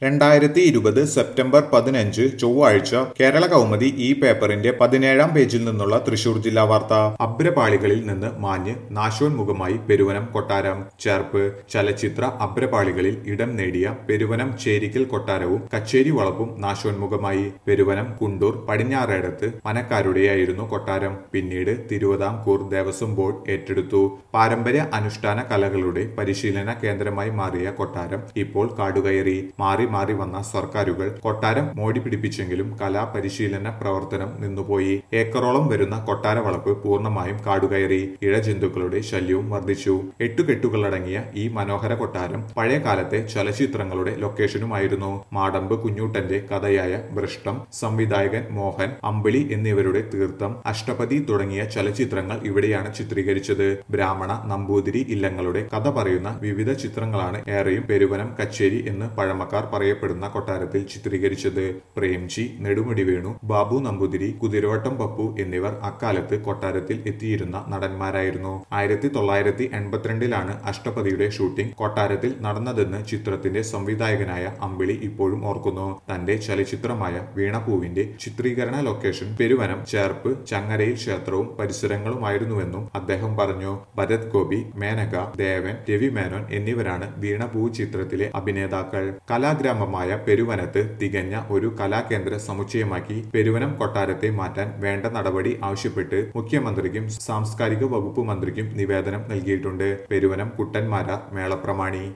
രണ്ടായിരത്തി ഇരുപത് സെപ്റ്റംബർ പതിനഞ്ച് ചൊവ്വാഴ്ച കേരള കൗമുദി ഈ പേപ്പറിന്റെ പതിനേഴാം പേജിൽ നിന്നുള്ള തൃശൂർ ജില്ലാ വാർത്ത അഭ്രപാളികളിൽ നിന്ന് മാഞ്ഞ് നാശോന്മുഖമായി പെരുവനം കൊട്ടാരം ചേർപ്പ് ചലച്ചിത്ര അഭ്രപാളികളിൽ ഇടം നേടിയ പെരുവനം ചേരിക്കൽ കൊട്ടാരവും കച്ചേരി വളപ്പും നാശോന്മുഖമായി പെരുവനം കുണ്ടൂർ പടിഞ്ഞാറേടത്ത് മനക്കാരുടെയായിരുന്നു കൊട്ടാരം പിന്നീട് തിരുവിതാംകൂർ ദേവസ്വം ബോർഡ് ഏറ്റെടുത്തു പാരമ്പര്യ അനുഷ്ഠാന കലകളുടെ പരിശീലന കേന്ദ്രമായി മാറിയ കൊട്ടാരം ഇപ്പോൾ കാടുകയറി മാറി മാറി വന്ന സർക്കാരുകൾ കൊട്ടാരം മോടി പിടിപ്പിച്ചെങ്കിലും കലാ പരിശീലന പ്രവർത്തനം നിന്നുപോയി ഏക്കറോളം വരുന്ന കൊട്ടാര വളപ്പ് പൂർണ്ണമായും കാടുകയറി ഇഴജന്തുക്കളുടെ ശല്യവും വർദ്ധിച്ചു എട്ടുകെട്ടുകളടങ്ങിയ ഈ മനോഹര കൊട്ടാരം പഴയ കാലത്തെ ചലച്ചിത്രങ്ങളുടെ ലൊക്കേഷനുമായിരുന്നു മാടമ്പ് കുഞ്ഞൂട്ടന്റെ കഥയായ ഭ്രഷ്ടം സംവിധായകൻ മോഹൻ അമ്പിളി എന്നിവരുടെ തീർത്ഥം അഷ്ടപതി തുടങ്ങിയ ചലച്ചിത്രങ്ങൾ ഇവിടെയാണ് ചിത്രീകരിച്ചത് ബ്രാഹ്മണ നമ്പൂതിരി ഇല്ലങ്ങളുടെ കഥ പറയുന്ന വിവിധ ചിത്രങ്ങളാണ് ഏറെയും പെരുവനം കച്ചേരി എന്ന് പഴമക്കാർ പറയപ്പെടുന്ന കൊട്ടാരത്തിൽ ചിത്രീകരിച്ചത് പ്രേംജി നെടുമുടി വേണു ബാബു നമ്പൂതിരി കുതിരവട്ടം പപ്പു എന്നിവർ അക്കാലത്ത് കൊട്ടാരത്തിൽ എത്തിയിരുന്ന നടന്മാരായിരുന്നു ആയിരത്തി തൊള്ളായിരത്തി എൺപത്തിരണ്ടിലാണ് അഷ്ടപതിയുടെ ഷൂട്ടിംഗ് കൊട്ടാരത്തിൽ നടന്നതെന്ന് ചിത്രത്തിന്റെ സംവിധായകനായ അമ്പിളി ഇപ്പോഴും ഓർക്കുന്നു തന്റെ ചലച്ചിത്രമായ വീണപൂവിന്റെ ചിത്രീകരണ ലൊക്കേഷൻ പെരുവനം ചേർപ്പ് ചങ്ങരയിൽ ക്ഷേത്രവും പരിസരങ്ങളുമായിരുന്നുവെന്നും അദ്ദേഹം പറഞ്ഞു ഭരത് ഗോപി മേനക ദേവൻ രവി മേനോൻ എന്നിവരാണ് വീണപൂ ചിത്രത്തിലെ അഭിനേതാക്കൾ കലാഗ്രാമമായ പെരുവനത്ത് തികഞ്ഞ ഒരു കലാകേന്ദ്ര സമുച്ചയമാക്കി പെരുവനം കൊട്ടാരത്തെ മാറ്റാൻ വേണ്ട നടപടി ആവശ്യപ്പെട്ട് മുഖ്യമന്ത്രിക്കും സാംസ്കാരിക വകുപ്പ് മന്ത്രിക്കും നിവേദനം നൽകിയിട്ടുണ്ട് പെരുവനം കുട്ടന്മാര മേളപ്രമാണി